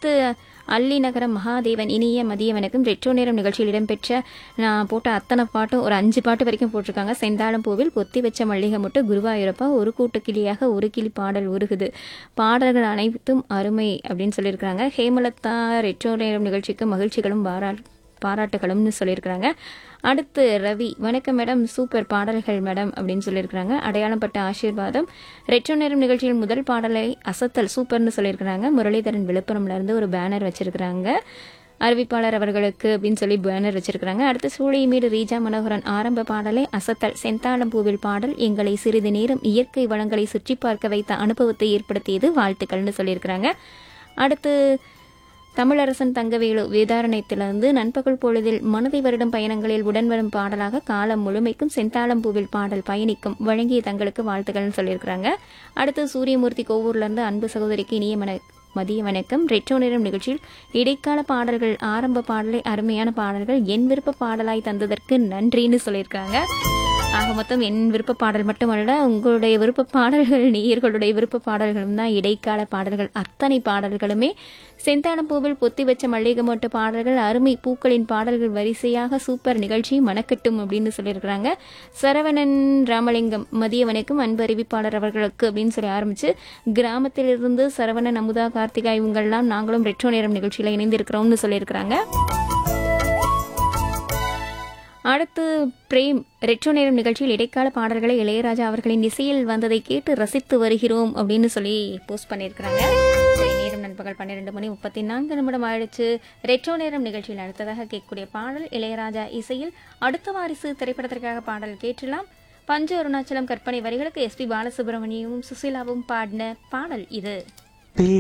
அடுத்து அல்லி நகரம் மகாதேவன் இனிய மதிய வணக்கம் ரெட்ரோ நேரம் நிகழ்ச்சியில் இடம்பெற்ற நான் போட்ட அத்தனை பாட்டும் ஒரு அஞ்சு பாட்டு வரைக்கும் போட்டிருக்காங்க செந்தாளம் பூவில் பொத்தி வச்ச மல்லிகை முட்டு குருவாயூரப்பா ஒரு கூட்டு கிளியாக ஒரு கிளி பாடல் உருகுது பாடல்கள் அனைத்தும் அருமை அப்படின்னு சொல்லியிருக்கிறாங்க ஹேமலதா ரெட்ரோ நேரம் நிகழ்ச்சிக்கு மகிழ்ச்சிகளும் பாரா பாராட்டுகளும்னு சொல்லியிருக்கிறாங்க அடுத்து ரவி வணக்கம் மேடம் சூப்பர் பாடல்கள் மேடம் அப்படின்னு சொல்லியிருக்கிறாங்க அடையாளப்பட்ட ஆசீர்வாதம் ரெட்ரோ நேரம் நிகழ்ச்சியில் முதல் பாடலை அசத்தல் சூப்பர்னு சொல்லியிருக்கிறாங்க முரளிதரன் விழுப்புரம்ல இருந்து ஒரு பேனர் வச்சிருக்கிறாங்க அறிவிப்பாளர் அவர்களுக்கு அப்படின்னு சொல்லி பேனர் வச்சிருக்கிறாங்க அடுத்து சூளைமீடு ரீஜா மனோகரன் ஆரம்ப பாடலை அசத்தல் செந்தாளம் பூவில் பாடல் எங்களை சிறிது நேரம் இயற்கை வளங்களை சுற்றி பார்க்க வைத்த அனுபவத்தை ஏற்படுத்தியது வாழ்த்துக்கள்னு சொல்லியிருக்கிறாங்க அடுத்து தமிழரசன் தங்கவேலு வேதாரண்யத்திலிருந்து நண்பகல் பொழுதில் மனதை வருடம் பயணங்களில் உடன் வரும் பாடலாக காலம் முழுமைக்கும் செந்தாளம் பூவில் பாடல் பயணிக்கும் வழங்கிய தங்களுக்கு வாழ்த்துக்கள்னு சொல்லியிருக்கிறாங்க அடுத்து சூரியமூர்த்தி கோவூர்ல இருந்து அன்பு சகோதரிக்கு இனிய மன மதிய வணக்கம் ரெட்ரோ நேரம் நிகழ்ச்சியில் இடைக்கால பாடல்கள் ஆரம்ப பாடலை அருமையான பாடல்கள் என் விருப்ப பாடலாய் தந்ததற்கு நன்றின்னு சொல்லியிருக்காங்க ஆக மொத்தம் என் விருப்ப பாடல் மட்டுமல்ல உங்களுடைய விருப்ப பாடல்கள் நேயர்களுடைய விருப்ப பாடல்களும் தான் இடைக்கால பாடல்கள் அத்தனை பாடல்களுமே செந்தாளம் பூவில் பொத்தி வச்ச மல்லிகை மொட்டு பாடல்கள் அருமை பூக்களின் பாடல்கள் வரிசையாக சூப்பர் நிகழ்ச்சி மணக்கட்டும் அப்படின்னு சொல்லியிருக்கிறாங்க சரவணன் ராமலிங்கம் மதிய வணக்கம் அன்பு அறிவிப்பாளர் அவர்களுக்கு அப்படின்னு சொல்லி ஆரம்பிச்சு கிராமத்திலிருந்து சரவணன் அமுதா கார்த்திகா இவங்கெல்லாம் நாங்களும் ரெட்ரோ நேரம் நிகழ்ச்சியில் இணைந்திருக்கிறோம்னு சொல்லியிருக்கிறாங்க அடுத்து பிரேம் ரெட்ரோ நேரம் நிகழ்ச்சியில் இடைக்கால பாடல்களை இளையராஜா அவர்களின் இசையில் வந்ததை கேட்டு ரசித்து வருகிறோம் அப்படின்னு சொல்லி போஸ்ட் பண்ணியிருக்கிறாங்க சரி, நேரம் நண்பகல் பன்னிரெண்டு மணி முப்பத்தி நான்கு நிமிடம் ஆயிடுச்சு ரெட்ரோ நேரம் நிகழ்ச்சியில் அடுத்ததாக கேட்கக்கூடிய பாடல் இளையராஜா இசையில் அடுத்த வாரிசு திரைப்படத்திற்காக பாடல் கேட்டலாம் பஞ்ச அருணாச்சலம் கற்பனை வரிகளுக்கு எஸ்பி பாலசுப்ரமணியமும் சுசீலாவும் பாடின பாடல் இது